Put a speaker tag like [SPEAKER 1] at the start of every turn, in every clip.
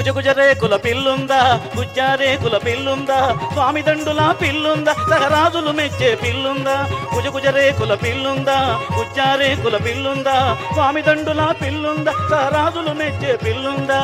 [SPEAKER 1] గుజగుజ రేకుల పిల్లుందా గుజ్జా రేకుల పిల్లుందా స్వామి దండుల పిల్లుందా సహరాజులు మెచ్చే పిల్లుందా గుజగుజ రేకుల పిల్లుందా గుజ్జా రేకుల పిల్లుందా స్వామి దండుల పిల్లుందా సహరాజులు మెచ్చే పిల్లుందా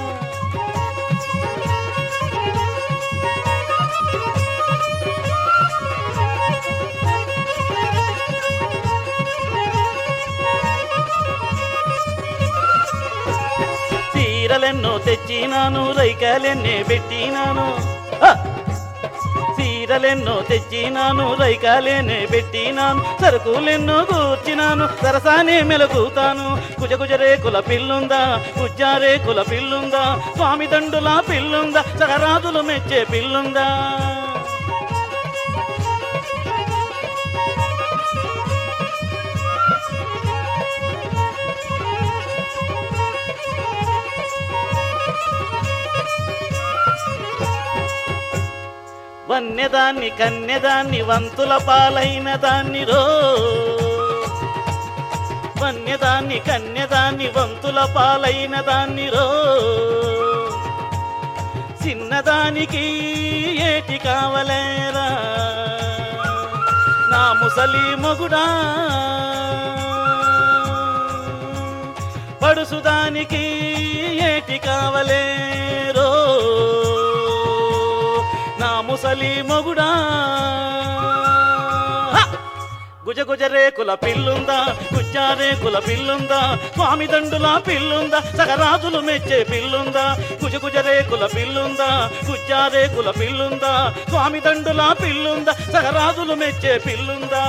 [SPEAKER 1] చీరలెన్నో తెచ్చినాను రైకాలెన్నే పెట్టినాను హ! చీరలెన్నో తెచ్చినాను రైకాలేనే పెట్టినాను సరుకులెన్నో కూర్చినాను సరసానే మెలకుతాను కుజకుజ రేకుల పిల్లుందా కుజ్జా రేకుల పిల్లుందా స్వామి దండుల పిల్లుందా సహరాజులు మెచ్చే పిల్లుందా వన్యదాన్ని కన్యదాన్ని వంతుల పాలైన దాన్ని రో వన్యదాన్ని కన్యదాన్ని వంతుల పాలైన దాన్ని రో చిన్నదానికి ఏటి కావలేరా నా ముసలి మొగుడా పడుసుదానికి ఏటి కావలేరో నా ముసలి మొగుడా హ! గుజ గుజ రేకుల పిల్లుందా గుజ్జా రేకుల పిల్లుందా స్వామి దండుల పిల్లుందా సగరాజులు మెచ్చే పిల్లుందా గుజ గుజ రేకుల పిల్లుందా గుజ్జా రేకుల పిల్లుందా స్వామి దండుల పిల్లుందా సగరాజులు మెచ్చే పిల్లుందా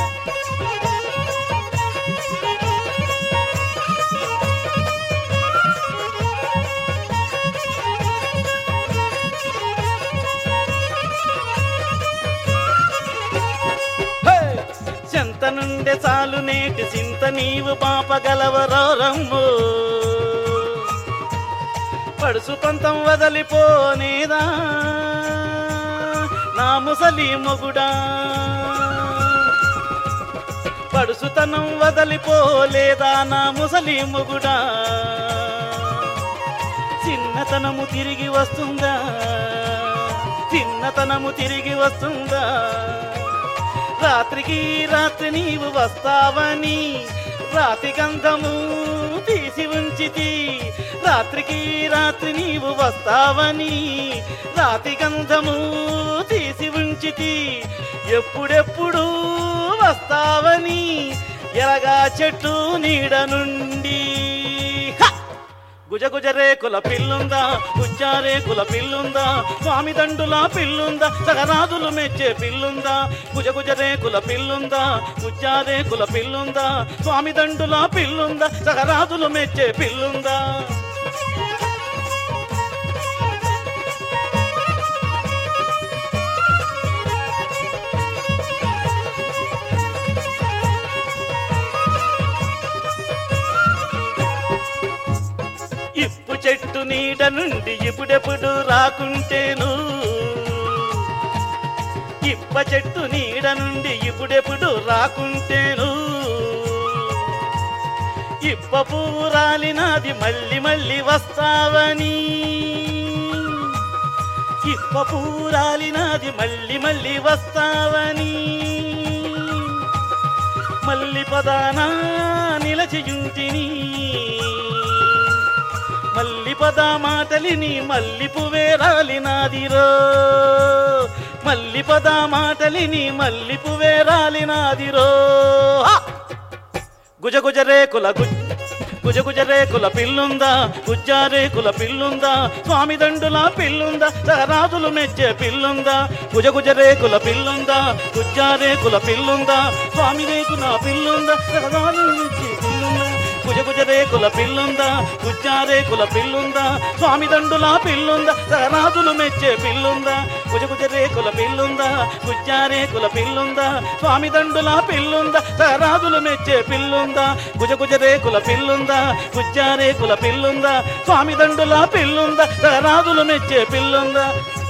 [SPEAKER 1] హే! చెంత నుండే చాలు నేటి చింత నీవు పాపగలవరో రమ్ము పడుసు పంతం వదలిపోనేదా నా ముసలి మొగుడా పడుసుతనం వదలిపోలేదా నా ముసలి మొగుడా చిన్నతనము తిరిగి వస్తుందా చిన్నతనము తిరిగి వస్తుందా రాత్రికి రాత్రి నీవు వస్తావని రాతి గంధము తీసి ఉంచితి రాత్రికి రాత్రి నీవు వస్తావని రాతి గంధము తీసి ఉంచితి ఎప్పుడెప్పుడు వస్తావని ఎలగా చెట్టు నీడ నుండి హ! గుజ గుజ రేకుల పిల్లుందా గుజ్జా రేకుల పిల్లుందా స్వామి దండుల పిల్లుందా సగరాజులు మెచ్చే పిల్లుందా గుజ గుజ రేకుల పిల్లుందా గుజ్జా రేకుల పిల్లుందా స్వామి దండుల పిల్లుందా సగరాజులు మెచ్చే పిల్లుందా ఇప్పు చెట్టు నీడ నుండి ఇప్పుడెప్పుడు రాకుంటేను ఇప్ప చెట్టు నీడ నుండి ఇప్పుడెప్పుడు రాకుంటేను ఇప్ప పువ్వు రాలినది మళ్ళీ మళ్ళీ వస్తావని ఇప్ప పువ్వు రాలినది మళ్ళీ మళ్ళీ వస్తావని మల్లి పదానా నిలచియుంటిని మల్లి పద మాటలిని మల్లి పువ్వే రాలినాదిరో మల్లి పద మాటలిని మల్లి పువ్వే రాలినాదిరో హ! గుజ గుజ రేకుల గుజ్ గుజ గుజ రేకుల పిల్లుందా గుజ్జా రేకుల పిల్లుందా స్వామి దండుల పిల్లుందా సహరాజులు మెచ్చే పిల్లుందా గుజ గుజ రేకుల పిల్లుందా గుజ్జా రేకుల పిల్లుందా స్వామి రేకుల పిల్లుందా సహరాజులు మెచ్చే పిల్లుందా గుజ గుజ రేకుల పిల్లుందా గుజ్జా రేకుల పిల్లుందా స్వామి దండుల పిల్లుందా సహరాజులు మెచ్చే పిల్లుందా గుజ గుజ రేకుల పిల్లుందా గుజ్జా రేకుల పిల్లుందా స్వామి దండుల పిల్లుందా సహరాజులు మెచ్చే పిల్లుందా గుజ గుజ రేకుల పిల్లుందా గుజ్జా రేకుల పిల్లుందా స్వామి దండుల పిల్లుందా సహరాజులు మెచ్చే పిల్లుందా